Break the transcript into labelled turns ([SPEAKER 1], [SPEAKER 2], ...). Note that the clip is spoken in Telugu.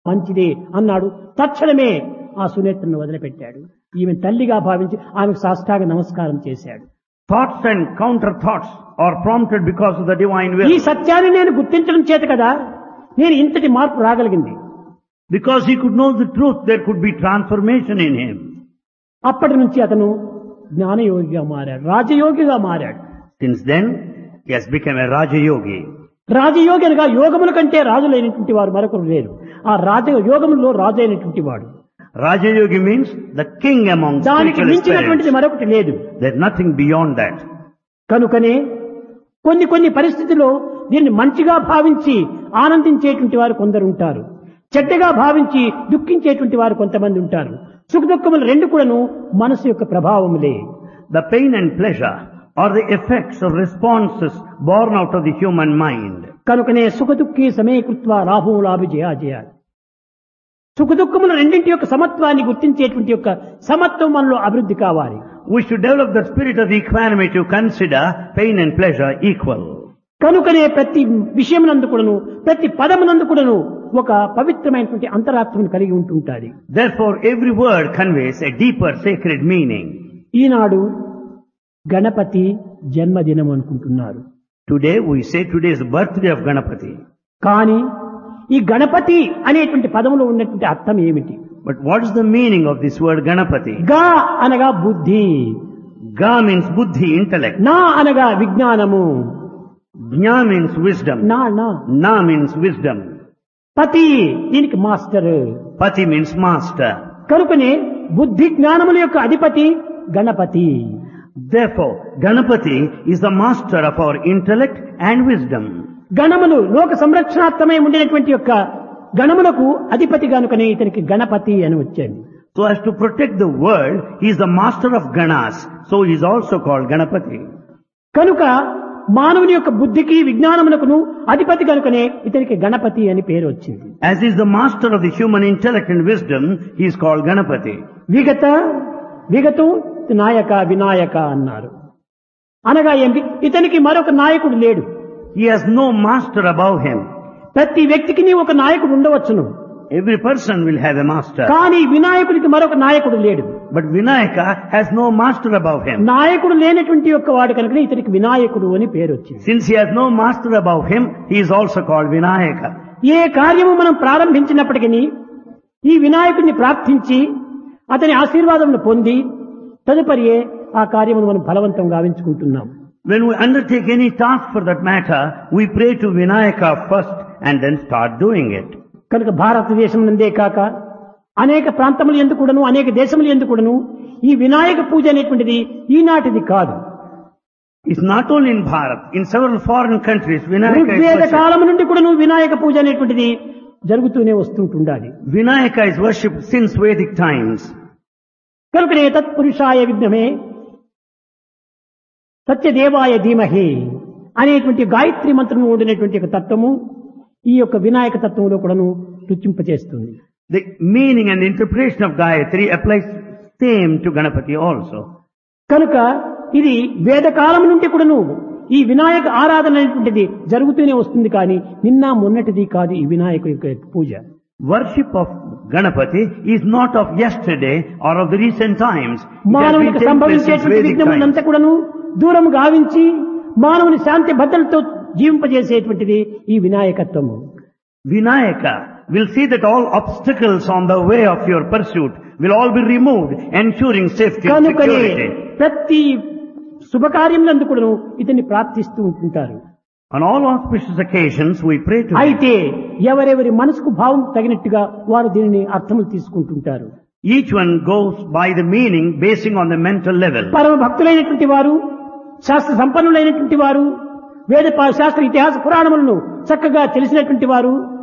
[SPEAKER 1] మంచిదే అన్నాడు తక్షణమే ఆ సునేత్రను వదిలిపెట్టాడు ఈమె తల్లిగా భావించి ఆమెకు సాష్టాంగ నమస్కారం చేశాడు
[SPEAKER 2] Thoughts and counter thoughts are prompted because of the divine
[SPEAKER 1] ఈ
[SPEAKER 2] will.
[SPEAKER 1] సత్యాన్ని నేను గుర్తించడం చేత కదా నేను ఇంతటి మార్పు రాగలిగింది
[SPEAKER 2] Because he could know the truth, there could be transformation in him.
[SPEAKER 1] అప్పటి నుంచి అతను జ్ఞానయోగిగా మారాడు రాజయోగిగా మారాడు
[SPEAKER 2] Since then, he has become a Raja Yogi.
[SPEAKER 1] రాజయోగి అనగా యోగముల కంటే రాజులైనటువంటి వారు మరొకరు లేరు ఆ రాజ యోగములో రాజు అయినటువంటి వాడు
[SPEAKER 2] Raja Yogi means the king among
[SPEAKER 1] దానికి
[SPEAKER 2] spiritual
[SPEAKER 1] మించినటువంటిది
[SPEAKER 2] aspirants.
[SPEAKER 1] మరొకటి లేదు
[SPEAKER 2] There's nothing beyond that.
[SPEAKER 1] కనుకనే కొన్ని కొన్ని పరిస్థితుల్లో దీన్ని మంచిగా భావించి ఆనందించేటువంటి వారు కొందరు ఉంటారు చెడ్డగా భావించి దుఃఖించేటువంటి వారు కొంతమంది ఉంటారు సుఖ దుఃఖములు రెండు కూడాను మనసు యొక్క ప్రభావములే
[SPEAKER 2] The pain and pleasure are the effects or responses born out of the human mind.
[SPEAKER 1] కనుకనే సుఖ దుఃఖి సమీకృత్వ లాభం లాభి జయాజయ సుఖ దుఃఖముల రెండింటి యొక్క సమత్వాన్ని గుర్తించేటువంటి యొక్క సమత్వం మనలో అభివృద్ధి కావాలి
[SPEAKER 2] We should develop the spirit of equanimity to consider pain and pleasure equal.
[SPEAKER 1] కనుకనే ప్రతి విషయమునందు కూడాను ప్రతి పదమునందు కూడాను ఒక పవిత్రమైనటువంటి అంతరాత్మను కలిగి ఉంటుంటాది
[SPEAKER 2] Therefore, every word conveys a deeper sacred meaning.
[SPEAKER 1] ఈనాడు గణపతి జన్మదినం అనుకుంటున్నారు
[SPEAKER 2] Today, we say today is the birthday of Ganapati.
[SPEAKER 1] కానీ ఈ గణపతి అనేటువంటి పదములో ఉన్నటువంటి అర్థం ఏమిటి
[SPEAKER 2] But what is the meaning of this word Ganapati?
[SPEAKER 1] గా అనగా బుద్ధి
[SPEAKER 2] Ga means buddhi, intellect.
[SPEAKER 1] నా అనగా విజ్ఞానము
[SPEAKER 2] Jna means wisdom.
[SPEAKER 1] నా నా
[SPEAKER 2] Na means wisdom.
[SPEAKER 1] పతి దీనికి మాస్టర్
[SPEAKER 2] Pati means master.
[SPEAKER 1] కనుకనే బుద్ధి జ్ఞానముల యొక్క అధిపతి Ganapati
[SPEAKER 2] Therefore, Ganapati is the master of our intellect and wisdom.
[SPEAKER 1] గణములు లోక సంరక్షణార్థమై ఉండినటువంటి యొక్క గణములకు అధిపతి కనుకనే ఇతనికి గణపతి అని వచ్చాడు
[SPEAKER 2] So as to protect the world, he is the master of Ganas. So he is also called Ganapati.
[SPEAKER 1] కనుక మానవుని యొక్క బుద్ధికి విజ్ఞానమునకును అధిపతి కనుకనే ఇతనికి గణపతి అని పేరు వచ్చింది
[SPEAKER 2] As he is the master of the human intellect and wisdom, he is called Ganapati.
[SPEAKER 1] విగత విగతం నాయక వినాయక అన్నారు అనగా ఏంటి ఇతనికి మరొక నాయకుడు లేడు
[SPEAKER 2] He has no master above him.
[SPEAKER 1] ప్రతి వ్యక్తికి ఒక నాయకుడు ఉండవచ్చును
[SPEAKER 2] Every person will have a master.
[SPEAKER 1] కానీ వినాయకుడికి మరొక నాయకుడు లేడు
[SPEAKER 2] But Vinayaka has no master above him.
[SPEAKER 1] నాయకుడు లేనటువంటి యొక్క వాడు కనుక ఇతనికి వినాయకుడు అని పేరు వచ్చింది
[SPEAKER 2] Since he has no master above him, he is also called Vinayaka.
[SPEAKER 1] ఏ కార్యము మనం ప్రారంభించినప్పటికీ ఈ వినాయకుడిని ప్రార్థించి అతని ఆశీర్వాదమును పొంది తదుపరియే ఆ కార్యమును మనం ఫలవంతం గావించుకుంటున్నాం
[SPEAKER 2] When we undertake any task for that matter, we pray to Vinayaka first and then start doing it.
[SPEAKER 1] కనుక భారతదేశం నందే కాక అనేక ప్రాంతములు ఎందుకు కూడాను అనేక దేశములు ఎందుకు కూడాను ఈ వినాయక పూజ అనేటువంటిది ఈనాటిది కాదు
[SPEAKER 2] It's not only in Bharat, in several foreign countries, Vinayaka is
[SPEAKER 1] Rigveda
[SPEAKER 2] worshipped.
[SPEAKER 1] కాలం నుండి కూడాను వినాయక పూజ అనేటువంటిది జరుగుతూనే వస్తుంటుండాలి
[SPEAKER 2] Vinayaka is worshipped since Vedic times.
[SPEAKER 1] కనుకనే తత్పురుషాయ విఘ్నమే సత్యదేవాయ ధీమహి అనేటువంటి గాయత్రి మంత్రం ఉండినటువంటి ఒక తత్వము ఈ యొక్క వినాయక తత్వంలో కూడాను రుచింపచేస్తుంది
[SPEAKER 2] The meaning and interpretation of Gayatri applies same to Ganapati also.
[SPEAKER 1] కనుక ఇది వేదకాలం నుండి కూడాను ఈ వినాయక ఆరాధన అనేటువంటిది జరుగుతూనే వస్తుంది కానీ నిన్న మొన్నటిది కాదు ఈ వినాయకుడి యొక్క పూజ
[SPEAKER 2] Worship of Ganapati is not of yesterday or of the recent times. It has been
[SPEAKER 1] మానవునికి
[SPEAKER 2] taking place since
[SPEAKER 1] సంభవించేటువంటి
[SPEAKER 2] Vedic
[SPEAKER 1] విఘ్నములంతా
[SPEAKER 2] times.
[SPEAKER 1] కూడాను దూరం గావించి మానవుని శాంతి భద్రతతో జీవింపజేసేటువంటిది ఈ వినాయకత్వము
[SPEAKER 2] Vinayaka will see that all obstacles on the way of your pursuit will all be removed, ensuring safety and
[SPEAKER 1] కనుకనే
[SPEAKER 2] security.
[SPEAKER 1] ప్రతి శుభకార్యములందు కూడాను ఇతన్ని ప్రార్థిస్తూ ఉంటుంటారు
[SPEAKER 2] On all auspicious occasions, we pray to him.
[SPEAKER 1] అయితే ఎవరెవరి మనసుకు భావం తగినట్టుగా వారు దీనిని అర్థములు తీసుకుంటుంటారు
[SPEAKER 2] Each one goes by the meaning basing on the mental level.
[SPEAKER 1] పరమ భక్తులైనటువంటి వారు శాస్త్ర సంపన్నులైనటువంటి వారు వేద పా- శాస్త్ర ఇతిహాస పురాణములను చక్కగా తెలిసినటువంటి వారు